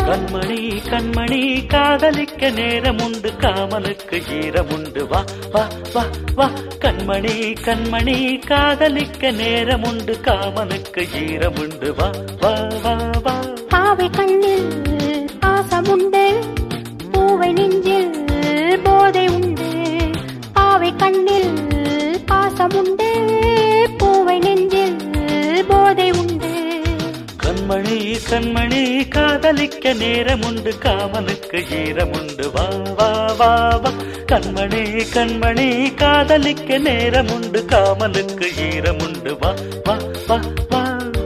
கண்மணி கண்மணி காதலிக்க நேரம் உண்டு காமனுக்கு ஈரம் உண்டு வா வா வா வா கண்மணி கண்மணி காதலிக்க நேரம் உண்டு காமனுக்கு ஈரம் உண்டு வா வா வா வா பாவை கண்ணில் பாசமுண்டு பூவை நெஞ்சில் போதை உண்டு பாவை கண்ணில் பாசமுண்டு பூவை நெஞ்சில் போதை உண்டு கண்மணி கண்மணி காதலிக்க நேரம் உண்டு காமனுக்கு ஈரம் உண்டு வா வா வா வா கண்மணி கண்மணி காதலிக்க நேரம் உண்டு காமனுக்கு ஈரம் உண்டு வா வா வா வா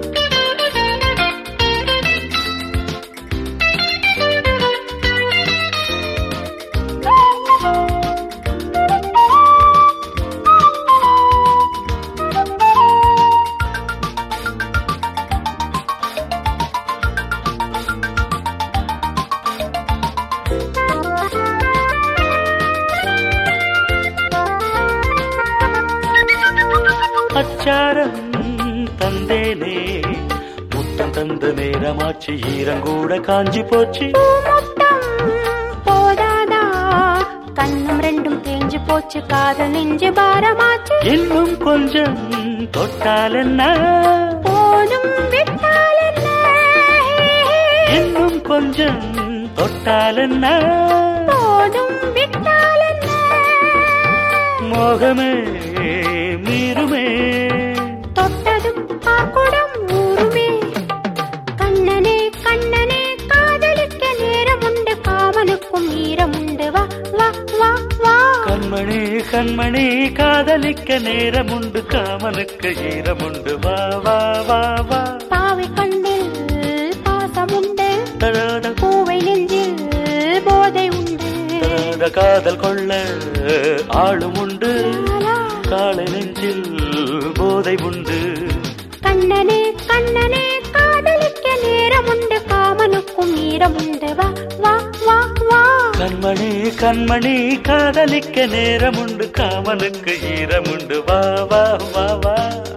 அச்சாரம் தந்தேனே முத்தம் தந்த நேரமாச்சு ஈரங்கூட காஞ்சி போச்சு பூமுட்டம் போதாதா கண்ணும் ரெண்டும் தேஞ்சு போச்சு காதல் நெஞ்சு பாரமாச்சு இன்னும் கொஞ்சம் தொட்டால் என்ன போதும் விட்டால் என்ன இன்னும் கொஞ்சம் தொட்டால் என்ன போதும் விட்டால் என்ன மோகமே மீறுமே தொட்டதும் ஆக்குடம் ஊருமே கண்ணனே கண்ணனே காதலிக்க நேரம் உண்டு காமனுக்கும் ஈரம் உண்டு வா வா வா வா கண்மணி கண்மணி காதலிக்க நேரம் உண்டு காமனுக்கு ஈரம் உண்டு வா வா வா வா பாவை கண்ணில் பாசமுண்டு தடாத பூவை நெஞ்சில் போதை உண்டு தடாத காதல் கொள்ள ஆளும் உண்டு லாலா. காலை நெஞ்சில் போதை உண்டு கண்ணனே கண்ணனே காதலிக்க நேரம் உண்டு காமனுக்கும் ஈரம் உண்டு வா வா வா வா கண்மணி கண்மணி காதலிக்க நேரம் உண்டு காமனுக்கு ஈரம் உண்டு வா வா வா வா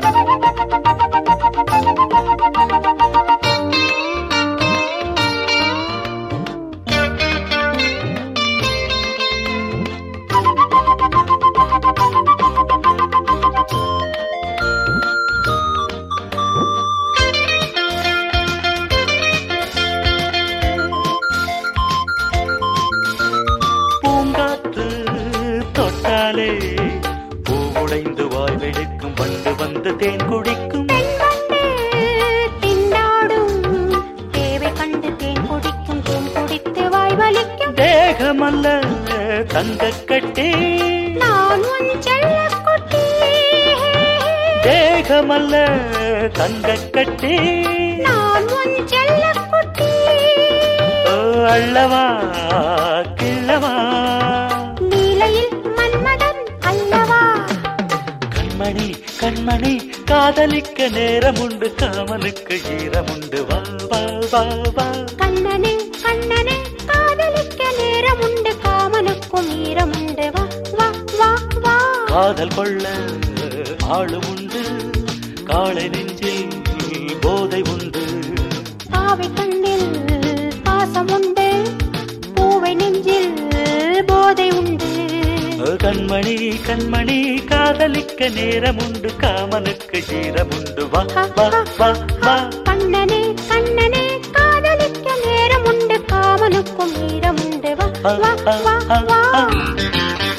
பூங்காற்று தொட்டாலே பூவுடைந்து வாய் வெடிக்கும் வண்டு வந்து தேன் குடிக்கும் பெண்வண்டு திண்டாடும் தேவை கண்டு தேன் குடிக்கும் தேன் குடித்து வாய் வலிக்கும் தேகமல்ல தங்க கட்டி நான் உன் செல்லக்குட்டி தேகமல்ல தங்க கட்டி நான் உன் செல்லக்குட்டி ஓ, அள்ளவா கிள்ளவா நீலையில் மன்மதன் அல்லவா கண்மணி கண்மணி காதலிக்க நேரம் உண்டு காமனுக்கு ஈரம் உண்டு வா வா வா வா கண்ணனே கண்ணனே காதலிக்க நேரம் உண்டு காமனுக்கும் ஈரம் உண்டு வா வா வா வா காதல் கொள்ள ஆளும் உண்டு காளை நெஞ்சில் போதை உண்டு பாவை கண்ணில் பாசம் உண்டு பூவை நெஞ்சில் போதை உண்டு கண்மணி கண்மணி காதலிக்க நேரம் உண்டு காமனுக்கு ஈரம் உண்டு வா வா வா வா கண்ணனே கண்ணனே காதலிக்க நேரம் உண்டு காமனுக்கும் ஈரம் உண்டு வா வா வா வா